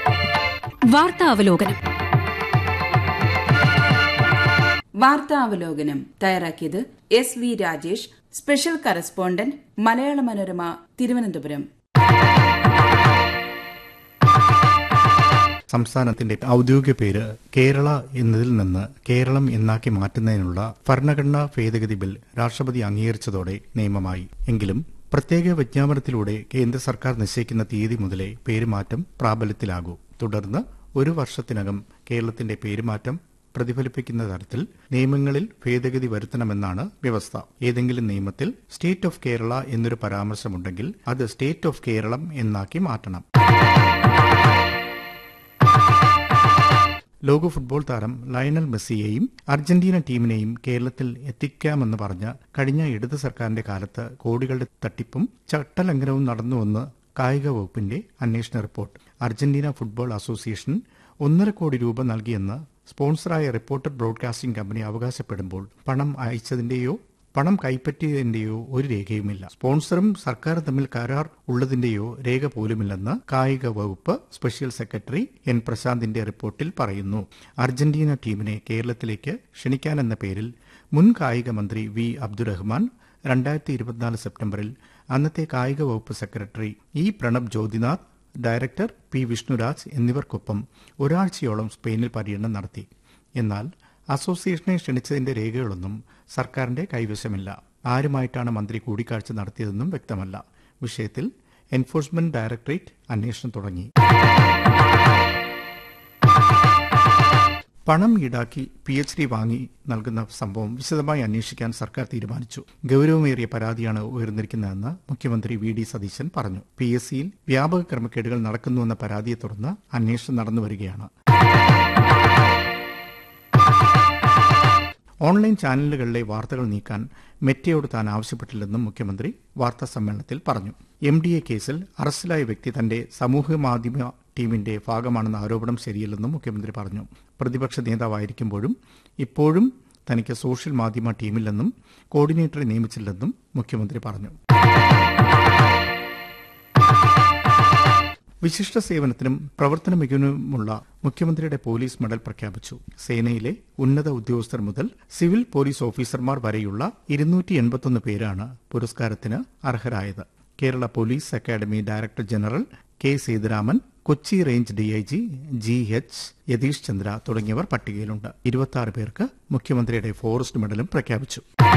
വാർത്താവലോകനം വാർത്താവലോകനം തയ്യാറാക്കിയത് S V Rajesh special correspondent Malayala Manorama Thiruvananthapuram സംസ്ഥാനത്തിന്റെ ഔദ്യോഗിക പേര് കേരള എന്നതിൽ നിന്ന് കേരളം എന്നാക്കി മാറ്റുന്നതിനുള്ള ഭരണഘടനാ ഭേദഗതി ബിൽ രാഷ്ട്രപതി അംഗീകരിച്ചതോടെ നിയമമായി എങ്കിലും പ്രത്യേക വിജ്ഞാപനത്തിലൂടെ കേന്ദ്ര സർക്കാർ നിശ്ചയിക്കുന്ന തീയതി മുതലേ പേരുമാറ്റം പ്രാബല്യത്തിലാകൂ തുടർന്ന് ഒരു വർഷത്തിനകം കേരളത്തിന്റെ പേരുമാറ്റം പ്രതിഫലിപ്പിക്കുന്ന തരത്തിൽ നിയമങ്ങളിൽ ഭേദഗതി വരുത്തണമെന്നാണ് വ്യവസ്ഥ ഏതെങ്കിലും നിയമത്തിൽ സ്റ്റേറ്റ് ഓഫ് കേരള എന്നൊരു പരാമർശമുണ്ടെങ്കിൽ അത് സ്റ്റേറ്റ് ഓഫ് കേരളം എന്നാക്കി മാറ്റണം ലോക ഫുട്ബോൾ താരം ലയണൽ മെസ്സിയെയും അർജന്റീന ടീമിനെയും കേരളത്തിൽ എത്തിക്കാമെന്ന് പറഞ്ഞ കഴിഞ്ഞ ഇടത് സർക്കാരിന്റെ കാലത്ത് കോടികളുടെ തട്ടിപ്പും ചട്ടലംഘനവും നടന്നുവെന്ന് കായിക വകുപ്പിന്റെ അന്വേഷണ റിപ്പോർട്ട് അർജന്റീന ഫുട്ബോൾ അസോസിയേഷൻ ഒന്നര കോടി രൂപ നൽകിയെന്ന് സ്പോൺസറായ റിപ്പോർട്ടർ ബ്രോഡ്കാസ്റ്റിംഗ് കമ്പനി അവകാശപ്പെടുമ്പോൾ പണം അയച്ചതിന്റെയോ പണം കൈപ്പറ്റിയതിന്റെയോ ഒരു രേഖയുമില്ല സ്പോൺസറും സർക്കാരും തമ്മിൽ കരാർ ഉള്ളതിന്റെയോ രേഖ പോലുമില്ലെന്ന് കായിക വകുപ്പ് സ്പെഷ്യൽ സെക്രട്ടറി എൻ പ്രശാന്തിന്റെ റിപ്പോർട്ടിൽ പറയുന്നു അർജന്റീന ടീമിനെ കേരളത്തിലേക്ക് ക്ഷണിക്കാനെന്ന പേരിൽ മുൻ കായിക മന്ത്രി വി അബ്ദുറഹ്മാൻ രണ്ടായിരത്തി ഇരുപത്തിനാല് സെപ്റ്റംബറിൽ അന്നത്തെ കായിക വകുപ്പ് secretary E Pranab Jyothinath director P Vishnuraj എന്നിവർക്കൊപ്പം ഒരാഴ്ചയോളം സ്പെയിനിൽ പര്യടനം നടത്തി എന്നാൽ അസോസിയേഷനെ ക്ഷണിച്ചതിന്റെ രേഖകളൊന്നും സർക്കാരിന്റെ കൈവശമില്ല ആരുമായിട്ടാണ് മന്ത്രി കൂടിക്കാഴ്ച നടത്തിയതെന്നും വ്യക്തമല്ല വിഷയത്തിൽ എൻഫോഴ്സ്മെന്റ് ഡയറക്ടറേറ്റ് അന്വേഷണം തുടങ്ങി പണം ഈടാക്കി പി എച്ച് ഡി വാങ്ങി നൽകുന്ന സംഭവം വിശദമായി അന്വേഷിക്കാൻ സർക്കാർ തീരുമാനിച്ചു ഗൌരവമേറിയ പരാതിയാണ് ഉയർന്നിരിക്കുന്നതെന്ന് മുഖ്യമന്ത്രി വി ഡി സതീശൻ പറഞ്ഞു പി എസ് സിയിൽ വ്യാപക ക്രമക്കേടുകൾ നടക്കുന്നുവെന്ന പരാതിയെ തുടർന്ന് അന്വേഷണം നടന്നുവരികയാണ് ഓൺലൈൻ ചാനലുകളിലെ വാർത്തകൾ നീക്കാൻ മെറ്റയോട് താൻ ആവശ്യപ്പെട്ടില്ലെന്നും മുഖ്യമന്ത്രി വാർത്താ സമ്മേളനത്തിൽ പറഞ്ഞു എം ഡി എ കേസിൽ അറസ്റ്റിലായ വ്യക്തി തന്റെ സമൂഹ മാധ്യമ ടീമിന്റെ ഭാഗമാണെന്ന ആരോപണം ശരിയല്ലെന്നും മുഖ്യമന്ത്രി പറഞ്ഞു പ്രതിപക്ഷ നേതാവായിരിക്കുമ്പോഴും ഇപ്പോഴും തനിക്ക് സോഷ്യൽ മാധ്യമ ടീമില്ലെന്നും കോർഡിനേറ്ററെ നിയമിച്ചില്ലെന്നും മുഖ്യമന്ത്രി പറഞ്ഞു വിശിഷ്ട സേവനത്തിനും പ്രവർത്തന മികവിനുമുള്ള മുഖ്യമന്ത്രിയുടെ പോലീസ് മെഡൽ പ്രഖ്യാപിച്ചു സേനയിലെ ഉന്നത ഉദ്യോഗസ്ഥർ മുതൽ സിവിൽ പോലീസ് ഓഫീസർമാർ വരെയുള്ള ഇരുന്നൂറ്റി എൺപത്തൊന്ന് പേരാണ് പുരസ്കാരത്തിന് അർഹരായത് Kerala police academy director general K Sethuraman Kochi range DIG G H Yathish Chandra തുടങ്ങിയവർ പട്ടികയിലുണ്ട് ഇരുപത്തി പേർക്ക് മുഖ്യമന്ത്രിയുടെ ഫോറസ്റ്റ് മെഡലും പ്രഖ്യാപിച്ചു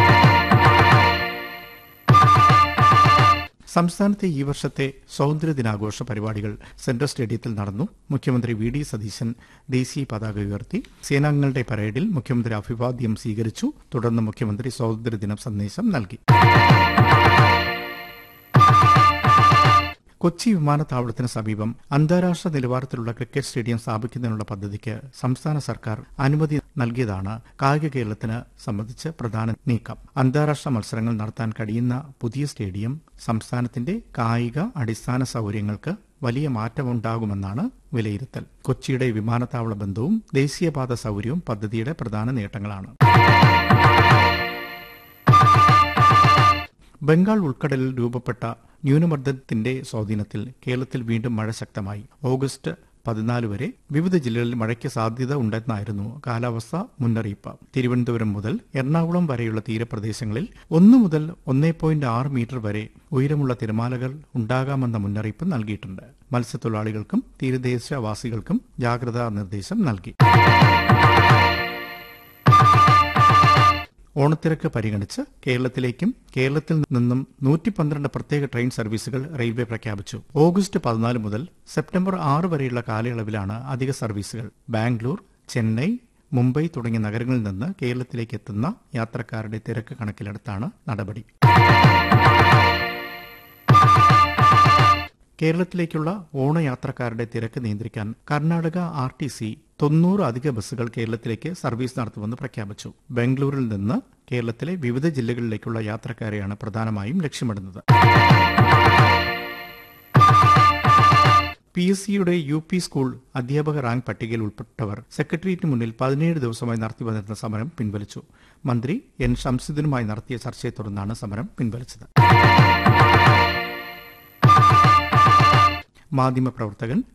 സംസ്ഥാനത്തെ ഈ വർഷത്തെ സ്വാതന്ത്ര്യ ദിനാഘോഷ പരിപാടികൾ സെൻട്രൽ സ്റ്റേഡിയത്തിൽ നടന്നു മുഖ്യമന്ത്രി വി ഡി സതീശൻ ദേശീയ പതാക ഉയർത്തി സേനാംഗങ്ങളുടെ പരേഡിൽ മുഖ്യമന്ത്രി അഭിവാദ്യം സ്വീകരിച്ചു തുടർന്ന് മുഖ്യമന്ത്രി സ്വാതന്ത്ര്യദിന സന്ദേശം നൽകി കൊച്ചി വിമാനത്താവളത്തിന് സമീപം അന്താരാഷ്ട്ര നിലവാരത്തിലുള്ള ക്രിക്കറ്റ് സ്റ്റേഡിയം സ്ഥാപിക്കുന്നതിനുള്ള പദ്ധതിക്ക് സംസ്ഥാന സർക്കാർ അനുമതി നൽകിയതാണ് കായിക കേരളത്തിന് സംബന്ധിച്ച് പ്രധാന നീക്കം അന്താരാഷ്ട്ര മത്സരങ്ങൾ നടത്താൻ കഴിയുന്ന പുതിയ സ്റ്റേഡിയം സംസ്ഥാനത്തിന്റെ കായിക അടിസ്ഥാന സൗകര്യങ്ങൾക്ക് വലിയ മാറ്റമുണ്ടാകുമെന്നാണ് വിലയിരുത്തൽ കൊച്ചിയുടെ വിമാനത്താവള ബന്ധവും ദേശീയപാത സൗകര്യവും പദ്ധതിയുടെ പ്രധാന നേട്ടങ്ങളാണ് ബംഗാൾ ഉൾക്കടലിൽ രൂപപ്പെട്ട ന്യൂനമർദ്ദത്തിന്റെ സ്വാധീനത്തിൽ കേരളത്തിൽ വീണ്ടും മഴ ശക്തമായി ഓഗസ്റ്റ് പതിനാല് വരെ വിവിധ ജില്ലകളിൽ മഴയ്ക്ക് സാധ്യത ഉണ്ടെന്നായിരുന്നു കാലാവസ്ഥ മുന്നറിയിപ്പ് തിരുവനന്തപുരം മുതൽ എറണാകുളം വരെയുള്ള തീരപ്രദേശങ്ങളിൽ ഒന്നു മുതൽ ഒന്നേ പോയിന്റ് ആറ് മീറ്റർ വരെ ഉയരമുള്ള തിരമാലകൾ ഉണ്ടാകാമെന്ന മുന്നറിയിപ്പ് നൽകിയിട്ടുണ്ട് മത്സ്യത്തൊഴിലാളികൾക്കും തീരദേശവാസികൾക്കും ജാഗ്രതാ നിർദ്ദേശം നൽകി ഓണത്തിരക്ക് പരിഗണിച്ച് കേരളത്തിലേക്കും കേരളത്തിൽ നിന്നും നൂറ്റി പന്ത്രണ്ട് പ്രത്യേക ട്രെയിൻ സർവീസുകൾ റെയിൽവേ പ്രഖ്യാപിച്ചു ഓഗസ്റ്റ് പതിനാല് മുതൽ സെപ്റ്റംബർ ആറ് വരെയുള്ള കാലയളവിലാണ് അധിക സർവീസുകൾ ബാംഗ്ലൂർ ചെന്നൈ മുംബൈ തുടങ്ങിയ നഗരങ്ങളിൽ നിന്ന് കേരളത്തിലേക്ക് എത്തുന്ന യാത്രക്കാരുടെ തിരക്ക് കണക്കിലെടുത്താണ് നടപടി കേരളത്തിലേക്കുള്ള ഓണയാത്രക്കാരുടെ തിരക്ക് നിയന്ത്രിക്കാൻ കർണാടക ആർ ടി സി തൊണ്ണൂറ് അധിക ബസ്സുകൾ കേരളത്തിലേക്ക് സർവീസ് നടത്തുമെന്ന് പ്രഖ്യാപിച്ചു ബംഗളൂരിൽ നിന്ന് കേരളത്തിലെ വിവിധ ജില്ലകളിലേക്കുള്ള യാത്രക്കാരെയാണ് പ്രധാനമായും ലക്ഷ്യമിടുന്നത് പി എസ് സിയുടെ യു പി സ്കൂൾ അധ്യാപക റാങ്ക് പട്ടികയിൽ ഉൾപ്പെട്ടവർ സെക്രട്ടേറിയറ്റിന് മുന്നിൽ പതിനേഴ് ദിവസമായി നടത്തി വന്നിരുന്ന സമരം പിൻവലിച്ചു മന്ത്രി എൻ ഷംസുദ്ദീനുമായി നടത്തിയ ചർച്ചയെ തുടർന്നാണ് സമരം പിൻവലിച്ചത് മാധ്യമപ്രവർത്തകൻ